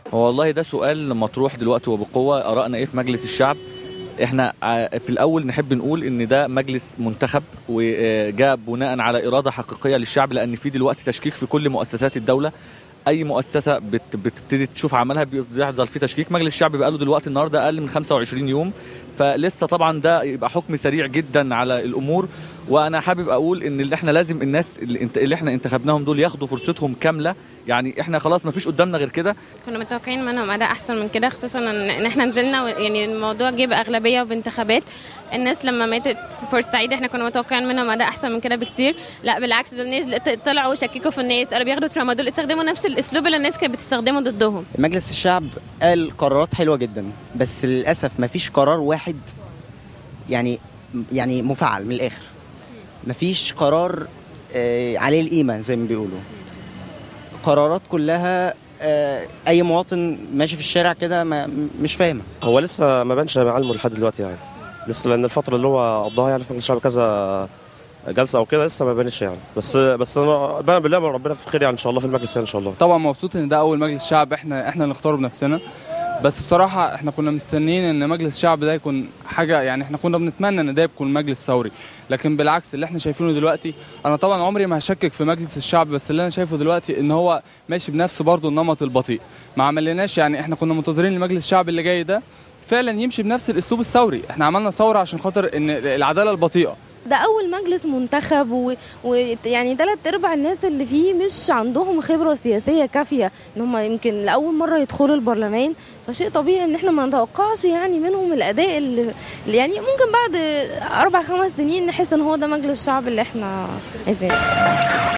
هو والله ده سؤال مطروح دلوقتي وبقوه ارائنا ايه في مجلس الشعب احنا ع- في الاول نحب نقول ان ده مجلس منتخب وجاء بناء على اراده حقيقيه للشعب لان في دلوقتي تشكيك في كل مؤسسات الدوله اي مؤسسه بت بتبتدي تشوف عملها بيحصل فيه تشكيك مجلس الشعب بقى له دلوقتي النهارده اقل من 25 يوم فلسه طبعا ده يبقى حكم سريع جدا على الامور وانا حابب اقول ان اللي احنا لازم الناس اللي, انت اللي احنا انتخبناهم دول ياخدوا فرصتهم كامله يعني احنا خلاص ما فيش قدامنا غير كده كنا متوقعين منهم اداء احسن من كده خصوصا ان إن احنا نزلنا و- يعني الموضوع جه باغلبيه وبانتخابات الناس لما ماتت في بورسعيد احنا كنا متوقعين منهم اداء احسن من كده بكتير لا بالعكس دول الناس طلعوا شككوا في الناس قالوا بياخدوا ترامادول استخدموا نفس الاسلوب اللي الناس كانت بتستخدمه ضدهم مجلس الشعب قال قرارات حلوه جدا بس للاسف ما فيش قرار واحد يعني يعني مفعل من الاخر ما فيش قرار آه، عليه القيمه زي ما بيقولوا قرارات كلها آه، اي مواطن ماشي في الشارع كده ما- مش فاهمه هو لسه ما بانش معالمه لحد دلوقتي يعني لسه لان الفتره اللي هو قضاها يعني في مجلس الشعب كذا جلسه او كده لسه ما بانش يعني بس بس انا بقى بالله ربنا في خير يعني ان شاء الله في المجلس يعني ان شاء الله طبعا مبسوط ان ده اول مجلس شعب احنا احنا اللي نختاره بنفسنا بس بصراحه احنا كنا مستنيين ان مجلس الشعب ده يكون حاجه يعني احنا كنا بنتمنى ان ده يكون مجلس ثوري لكن بالعكس اللي احنا شايفينه دلوقتي انا طبعا عمري ما هشكك في مجلس الشعب بس اللي انا شايفه دلوقتي ان هو ماشي بنفس برضه النمط البطيء ما عملناش يعني احنا كنا منتظرين المجلس الشعب اللي جاي ده فعلا يمشي بنفس الاسلوب الثوري احنا عملنا ثوره عشان خاطر ان العداله البطيئه ده اول مجلس منتخب ويعني و... يعني ثلاث ارباع الناس اللي فيه مش عندهم خبره سياسيه كافيه ان هم يمكن لاول مره يدخلوا البرلمان فشيء طبيعي ان احنا ما نتوقعش يعني منهم الاداء اللي اللي يعني ممكن بعد اربع خمس سنين نحس ان هو ده مجلس الشعب اللي احنا عايزينه